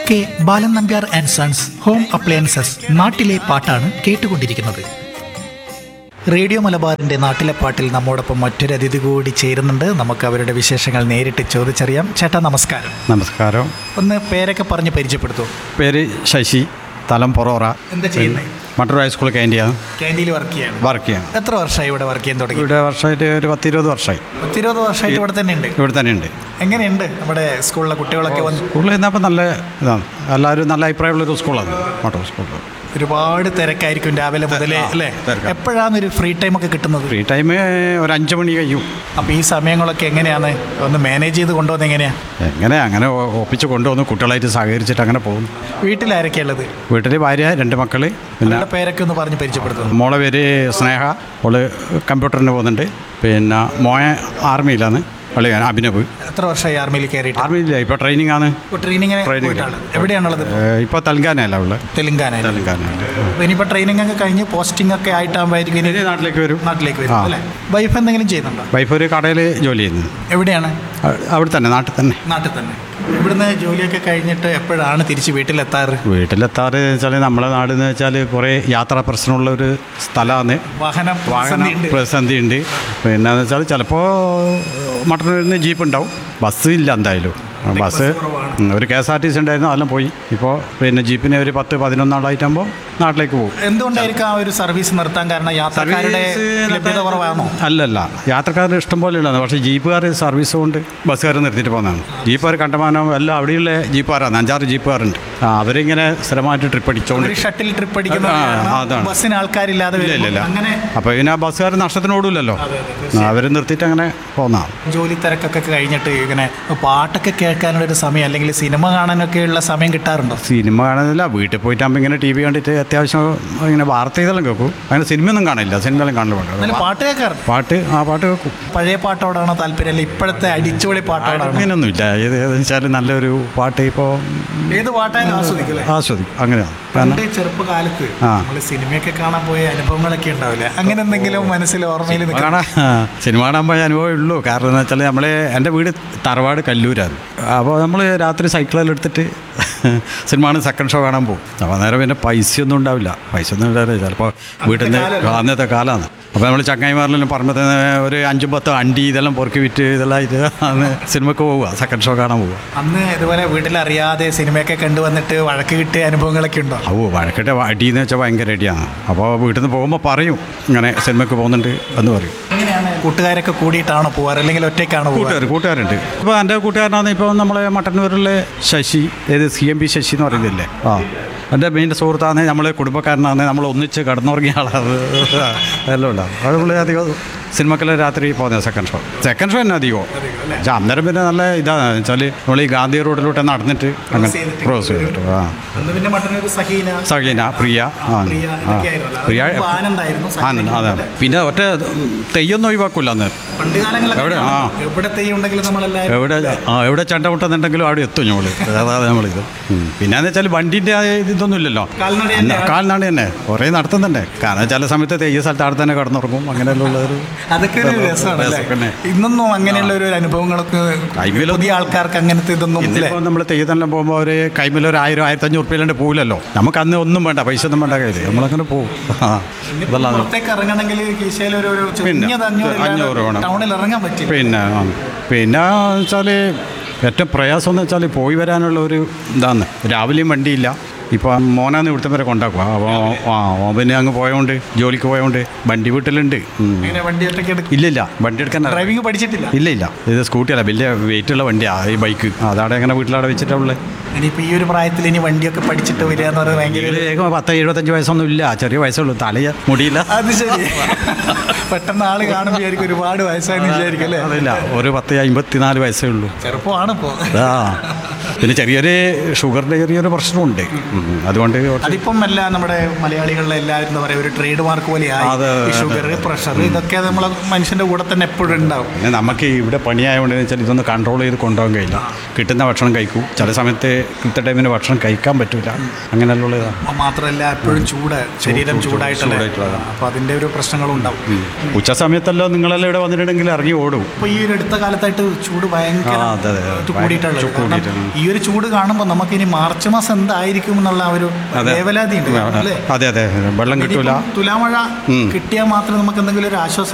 K Balan Nambiar and sons home appliances നാട്ടിലെ പാട്ടാണ് കേട്ടുകൊണ്ടിരിക്കുന്നത് റേഡിയോ മലബാറിന്റെ നാട്ടിലെ പാട്ടിൽ നമ്മോടൊപ്പം മറ്റൊരു അതിഥി കൂടി ചേരുന്നുണ്ട് നമുക്ക് അവരുടെ വിശേഷങ്ങൾ നേരിട്ട് ചോദിച്ചറിയാം ചേട്ടാ നമസ്കാരം നമസ്കാരം ഒന്ന് പേരൊക്കെ പറഞ്ഞ് പരിചയപ്പെടുത്തൂ പേര് ശശി തലം പൊറോറ എന്താ ചെയ്യുന്നത് മട്ടൂർ ഹൈസ്കൂൾ ക്യാൻറ്റീനാണ് ക്യാൻറ്റീനിൽ വർക്ക് ചെയ്യാണ് വർക്ക് ചെയ്യാൻ എത്ര വർഷമായി ഇവിടെ വർക്ക് ചെയ്യാൻ തുടങ്ങി ഇവിടെ വർഷമായിട്ട് ഒരു പത്തിരുപത് വർഷമായി പത്തിരുപത് വർഷമായിട്ട് ഇവിടെ തന്നെ ഉണ്ട് ഇവിടെ തന്നെ ഉണ്ട് എങ്ങനെയുണ്ട് നമ്മുടെ സ്കൂളിലെ കുട്ടികളൊക്കെ വന്ന് സ്കൂളിൽ നിന്നപ്പോൾ നല്ല ഇതാണ് എല്ലാവരും നല്ല അഭിപ്രായമുള്ളൊരു സ്കൂളാണ് മട്ടൂർ സ്കൂൾ ഒരുപാട് തിരക്കായിരിക്കും രാവിലെ മുതലേ അല്ലേ തിരക്കാ. എപ്പോഴാണ് ഒരു ഫ്രീ ടൈം ഒക്കെ കിട്ടുന്നത് ഫ്രീ ടൈം ഒരു അഞ്ച് മണി കഴിയും അപ്പോൾ ഈ സമയങ്ങളൊക്കെ എങ്ങനെയാണ് ഒന്ന് മാനേജ് ചെയ്ത് കൊണ്ടുവന്ന് എങ്ങനെയാ എങ്ങനെ അങ്ങനെ ഒ- ഒപ്പിച്ച് കൊണ്ടുവന്ന് കുട്ടികളായിട്ട് സഹകരിച്ചിട്ട് അങ്ങനെ പോകുന്നു വീട്ടിൽ ആരൊക്കെയാ ഉള്ളത് വീട്ടിൽ ഭാര്യ രണ്ട് മക്കൾ പിന്നെ അവരുടെ പേരൊക്കെ ഒന്ന് പറഞ്ഞ് പരിചയപ്പെടുത്തുന്നു മോളെ പേര് സ്നേഹ അവള് കമ്പ്യൂട്ടറിന് പോകുന്നുണ്ട് പിന്നെ മോയ ആർമിയിലാണ് പള്ളി അഭിനവ് എത്ര വർഷമായി ആർമിയിൽ കയറിയിട്ട് ആർമിയില്ല ഇപ്പോൾ ട്രെയിനിങ് ആണ് ട്രെയിനിങ്ങിന് Training. പോയിട്ടാണ് എവിടെയാണുള്ളത് ഇപ്പോൾ തെലങ്കാനയല്ല ഉള്ളത് തെലുങ്കാന തെലങ്കാന ഇനിയിപ്പോൾ ട്രെയിനിങ് ഒക്കെ കഴിഞ്ഞ് പോസ്റ്റിംഗ് ഒക്കെ ആയിട്ടാകുമ്പോഴായിരിക്കും ഇനി ഇനി നാട്ടിലേക്ക് വരും നാട്ടിലേക്ക് വരും ആ. അല്ലേ വൈഫ് എന്തെങ്കിലും ചെയ്യുന്നുണ്ടോ വൈഫ് ഒരു കടയിൽ ജോലി ചെയ്യുന്നു എവിടെയാണ് അ- അവിടെ തന്നെ നാട്ടിൽ തന്നെ നാട്ടിൽ തന്നെ ഇവിടുന്ന് ജോലിയൊക്കെ കഴിഞ്ഞിട്ട് എപ്പോഴാണ് തിരിച്ച് വീട്ടിലെത്താറ് വീട്ടിലെത്താറ് വെച്ചാൽ നമ്മളെ നാട് എന്ന് വെച്ചാൽ കുറേ യാത്രാ പ്രശ്നമുള്ള ഒരു സ്ഥലമാണ് വാഹനം വാഹന പ്രതിസന്ധിയുണ്ട്. പ്രതിസന്ധി ഉണ്ട് പിന്നെ എന്ന് വെച്ചാൽ ചിലപ്പോൾ മട്ടന്നൂരിൽ നിന്ന് ജീപ്പ് ഉണ്ടാവും ബസ് ഇല്ല എന്തായാലും ബസ് കുറവാണ്. ഉം, ഒരു K S R T C ഉണ്ടായിരുന്നു അതെല്ലാം പോയി ഇപ്പോൾ പിന്നെ ജീപ്പിന് ഒരു പത്ത് പതിനൊന്നാളായിട്ടാകുമ്പോൾ നാട്ടിലേക്ക് പോകും എന്തുകൊണ്ടായിരിക്കും ആ ഒരു സർവീസ് നിർത്താൻ കാരണം യാത്രക്കാരുടെ സർവീസ് ലഭ്യത കുറവാണോ അല്ലല്ല യാത്രക്കാരുടെ ഇഷ്ടം പോലെ ഉള്ളതാണ് പക്ഷേ ജീപ്പുകാർ സർവീസ് കൊണ്ട് ബസ്സുകാർ നിർത്തിയിട്ട് പോകുന്നതാണ് ജീപ്പുകാർ കണ്ടമാനം എല്ലാം അവിടെയുള്ള ജീപ്പുകാരാണ് അഞ്ചാറ് ജീപ്പുകാരുണ്ട് ആ അവരിങ്ങനെ സ്ഥിരമായിട്ട് ട്രിപ്പ് അടിച്ചുകൊണ്ട് ഒരു ഷട്ടിൽ ട്രിപ്പ് അടിക്കുന്ന ആ, അതാണ്. ബസ്സിന് ആൾക്കാരില്ലാതെ ഇല്ല ഇല്ല വരുമ്പോൾ ഇല്ല അങ്ങനെ അപ്പോൾ പിന്നെ ആ ബസ്സുകാർ നഷ്ടത്തിനോടില്ലല്ലോ അവർ നിർത്തിയിട്ട് അങ്ങനെ പോകുന്നതാണ് ജോലി തിരക്കൊക്കെ കഴിഞ്ഞിട്ട് ഇങ്ങനെ പാട്ടൊക്കെ കേൾക്കാനുള്ള ഒരു സമയം അല്ലെങ്കിൽ സിനിമ കാണാനൊക്കെ ഉള്ള സമയം കിട്ടാറുണ്ടോ സിനിമ കാണുന്നില്ല വീട്ടിൽ പോയിട്ടാകുമ്പോൾ ഇങ്ങനെ ടി വി കണ്ടിട്ട് അത്യാവശ്യം ഇങ്ങനെ വാർത്ത ഇതെല്ലാം കേൾക്കും അങ്ങനെ സിനിമയൊന്നും കാണില്ല സിനിമയെല്ലാം കാണല് എന്നാലും വേണ്ട പാട്ട് കേൾക്കാറുണ്ട് പാട്ട് ആ പാട്ട് കേൾക്കും പഴയ പാട്ടോടാണോ താല്പര്യം അല്ല ഇപ്പോഴത്തെ അടിച്ചുപൊളി പാട്ടോടാണോ അങ്ങനെയൊന്നുമില്ല ഏത് ഏതെന്ന് വെച്ചാൽ നല്ലൊരു പാട്ട് ഇപ്പോൾ ഏത് പാട്ടായാലും ആസ്വദിക്കും അല്ലേ ആസ്വദിക്കും അങ്ങനെയാണ് പണ്ട് കാരണം ചെറുപ്പകാലത്ത് ആ. നമ്മൾ സിനിമയൊക്കെ കാണാൻ പോയ അനുഭവങ്ങളൊക്കെ ഉണ്ടാവില്ലേ അങ്ങനെ എന്തെങ്കിലും മനസ്സിൽ ഓർമ്മയിൽ സിനിമ നിൽക്കുന്ന കാണാൻ സിനിമ കാണാൻ പോയ അനുഭവമേ ഉള്ളൂ കാരണം എന്ന് വെച്ചാൽ നമ്മൾ എൻ്റെ വീട് തറവാട് കല്ലൂരാണ് അപ്പോൾ നമ്മൾ രാത്രി സൈക്കിളെല്ലാം എടുത്തിട്ട് സിനിമ കാണാൻ സെക്കൻഡ് ഷോ കാണാൻ പോകും അപ്പോൾ അന്നേരം പിന്നെ പൈസയൊന്നും ഉണ്ടാവില്ല പൈസ ഒന്നും ഉണ്ടാവില്ല ചിലപ്പോൾ വീട്ടിൽ നിന്ന് കാലമല്ലേ? അന്നത്തെ കാലമാണ് അപ്പോൾ നമ്മൾ ചങ്ങായിമാരിലെല്ലാം പറമ്പത്ത് ഒരു അഞ്ചും പത്തും അണ്ടി ഇതെല്ലാം പൊറുക്കി വിറ്റ് ഇതെല്ലാം ഇത് അന്ന് സിനിമക്ക് പോവുക സെക്കൻഡ് ഷോ കാണാൻ പോവുക അന്ന് ഇതുപോലെ വീട്ടിലറിയാതെ സിനിമയൊക്കെ കണ്ടുവന്നിട്ട് വഴക്ക് കിട്ടിയ അനുഭവങ്ങളൊക്കെ ഉണ്ടോ ഓ വഴക്കിട്ട് അടി എന്ന് വെച്ചാൽ ഭയങ്കര അടിയാണ് അപ്പോൾ വീട്ടിൽ നിന്ന് പോകുമ്പോൾ പറയും ഇങ്ങനെ സിനിമയ്ക്ക് പോകുന്നുണ്ട് എന്ന് പറയും എങ്ങനെയാണ് കൂട്ടുകാരൊക്കെ കൂടിയിട്ടാണോ പോവാറ് അല്ലെങ്കിൽ ഒറ്റയ്ക്കാണോ പോവാറ് കൂട്ടുകാർ കൂട്ടുകാരുണ്ട് ഇപ്പോൾ എൻ്റെ കൂട്ടുകാരനാണ് ഇപ്പോൾ നമ്മളെ മട്ടന്നൂരിലെ ശശി ഏത് സി എം പി ശശി എന്ന് പറയുന്നില്ലേ ആ എൻ്റെ മെയിൻ സുഹൃത്താണ് നമ്മളെ കുടുംബക്കാരനാണ് നമ്മൾ ഒന്നിച്ച് കടന്നുറങ്ങിയ ആളാണ് എല്ലാം ഉണ്ടാവും അത് നമ്മൾ അധികം സിനിമക്കെല്ലാം രാത്രി പോകുന്നത് സെക്കൻഡ് ഷോ സെക്കൻഡ് ഷോ തന്നെ അധികം പക്ഷേ അന്നേരം പിന്നെ നല്ല ഇതാണ് വെച്ചാൽ നമ്മൾ ഈ ഗാന്ധി റോഡിലൂടെ നടന്നിട്ട് അങ്ങനെ ചെയ്തിട്ട് ക്രോസ് ചെയ്തിട്ട് ആ അന്ന് പിന്നെ മട്ടന്നൂർ സഹീന സഹീന പ്രിയ ആ പ്രിയ ആ ഇതൊക്കെ ആയിരുന്നല്ലോ. പ്രിയ അതിന് മുമ്പ് ആനന്ദായിരുന്നു, ആനന്ദ് അതെ പിന്നെ ഒറ്റ തെയ്യൊന്നും ഒഴിവാക്കില്ല അന്ന് പണ്ട് കാലങ്ങളിലൊക്കെ എവിടെ? ആ. എവിടെ തെയ്യം ഉണ്ടെങ്കിലും നമ്മളെല്ലാവരും എവിടെ ആ എവിടെ ചണ്ട മുട്ടുന്നുണ്ടെങ്കിലും അവിടെ എത്തും ഞങ്ങൾ അതാണ് നമ്മളിത് പിന്നെന്ന് വെച്ചാൽ വണ്ടിൻ്റെ ആ ഇതൊന്നും ഇല്ലല്ലോ കാൽനട അല്ല, തന്നെയാണ്. കാൽനട തന്നെ കുറേ നടത്തുന്നുണ്ട് കാരണം ചില സമയത്ത് തെയ്യ സ്ഥലത്ത് അവിടെ തന്നെ കിടന്നുറങ്ങും അങ്ങനെയുള്ള ഒരു അതൊക്കെ ഒരു രസമാണ് അല്ലേ? പിന്നെ ഇന്നൊന്നും അങ്ങനെയുള്ള ഒരു അനുഭവങ്ങളൊക്കെ കൈമേലൊന്നും- പുതിയ ആൾക്കാർക്ക് അങ്ങനത്തെ ഇതൊന്നും ഇല്ലേ? ഇന്നിപ്പോൾ നമ്മൾ തെയ്യത്തെല്ലാം പോകുമ്പോൾ ഒരു കൈമിൽ ഒരു ആയിരം ആയിരത്തഞ്ഞൂറ് ഉറുപ്പിയിലാണ്ട് പോകില്ലല്ലോ നമുക്ക് അന്ന് ഒന്നും വേണ്ട പൈസ ഒന്നും വേണ്ട കയ്യിൽ നമ്മളങ്ങനെ പോകും ആ ഇന്നിപ്പോ ഇതെല്ലാം പുറത്തേക്ക് ഇറങ്ങണമെങ്കിൽ കീശയിൽ ഒരു ഒരു പിന്നെ, ചുരുങ്ങിയത് അഞ്ഞൂറ് അഞ്ഞൂറ് ഇല്ലാതെ വേണം. ടൗണിൽ ഇറങ്ങാൻ പറ്റില്ല പിന്നെ ആ, പിന്നെ വെച്ചാൽ ഏറ്റവും പ്രയാസം എന്ന് വെച്ചാൽ പോയി വരാനുള്ള ഒരു ഇതാണ് രാവിലെയും വണ്ടിയില്ല ഇപ്പോൾ മോനാന്ന് ഇവിടുത്തെ വരെ കൊണ്ടാക്കുക അപ്പോൾ ആ ഓൻ പിന്നെ അങ്ങ് പോയതുകൊണ്ട് ജോലിക്ക് പോയതുകൊണ്ട് വണ്ടി വീട്ടിലുണ്ട് ഉം. ഇങ്ങനെ വണ്ടി ഒറ്റയ്ക്ക് എടുക്കും ഇല്ലില്ല വണ്ടി എടുക്കാൻ അറിയാം. ഡ്രൈവിംഗ് പഠിച്ചിട്ടില്ല ഇല്ല ഇല്ല ഇത് സ്കൂട്ടിയല്ല വലിയ വെയിറ്റ് ഉള്ള വണ്ടിയാണ് ഈ ബൈക്ക് അതാണ് എങ്ങനെ വീട്ടിലവിടെ വെച്ചിട്ടുള്ളത് ഇനിയിപ്പോ ഈ ഒരു പ്രായത്തിൽ ഇനി വണ്ടിയൊക്കെ പഠിച്ചിട്ട് വരിക എന്ന് പറയുന്നത് ഭയങ്കര ഒരു- ഏകം പത്ത് എഴുപത്തഞ്ച് വയസ്സൊന്നും ഇല്ല ചെറിയ വയസ്സുള്ളൂ തലയ മുടിയില്ല അത് ശരി പെട്ടെന്ന് ആള് കാണുമ്പോൾ വിചാരിക്കും ഒരുപാട് വയസ്സായെന്ന് വിചാരിക്കും അല്ലേ അതില്ല ഒരു പത്ത് അമ്പത്തിനാല് വയസ്സേ ഉള്ളൂ ചെറുപ്പമാണ് ഇപ്പോ ആ പിന്നെ ചെറിയൊരു ഷുഗറിൻ്റെ ചെറിയൊരു പ്രശ്നമുണ്ട് ഉം. അതുകൊണ്ട് കുറച്ച് അതിപ്പം എല്ലാം നമ്മുടെ മലയാളികളിലെ എല്ലാവരും എന്താ പറയുക ഒരു ട്രേഡ് മാർക്ക് പോലെയായി അതെ, അതെ, ഈ ഷുഗർ പ്രഷർ ഇതൊക്കെ നമ്മളെ മനുഷ്യന്റെ കൂടെ തന്നെ എപ്പോഴും ഉണ്ടാവും പിന്നെ നമുക്ക് ഇവിടെ പണിയായതുകൊണ്ട് വെച്ചാൽ ഇതൊന്ന് കൺട്രോൾ ചെയ്ത് കൊണ്ടുപോകാൻ കഴിയില്ല കിട്ടുന്ന ഭക്ഷണം കഴിക്കും ചില സമയത്ത് കൃത്യ ടൈമിന് ഭക്ഷണം കഴിക്കാൻ പറ്റില്ല അങ്ങനെയുള്ള ഇതാണ് മാത്രമല്ല എപ്പോഴും ചൂട് ശരീരം ചൂട്, ചൂടായിട്ടുള്ള ചൂടായിട്ടുള്ളതാണ്. അപ്പൊ അതിന്റെ ഒരു പ്രശ്നങ്ങളും ഉണ്ടാവും ഉച്ച സമയത്തല്ലോ നിങ്ങളെല്ലാം ഇവിടെ വന്നിട്ടുണ്ടെങ്കിൽ ഇറങ്ങി ഓടും ഇപ്പൊ ഈ ഒരു അടുത്ത കാലത്തായിട്ട് ചൂട് ഭയങ്കര ആ, അതെ, അതെ. ഇത് ഭയങ്കര കൂടിയിട്ടുള്ളത് ചൂട് കാരണം കൂടിയിട്ടാണ്. ഈ ഒരു ചൂട് കാണുമ്പോൾ നമുക്ക് ഇനി മാർച്ച് മാസം എന്തായിരിക്കും എന്നുള്ള ആ ഒരു അതെ. വേവലാതി ഉണ്ട് അല്ലേ അതെ അതെ വെള്ളം കിട്ടൂല ഇനിയിപ്പം തുലാമഴ ഉം. കിട്ടിയാൽ മാത്രമേ നമുക്ക് എന്തെങ്കിലും ഒരു ആശ്വാസം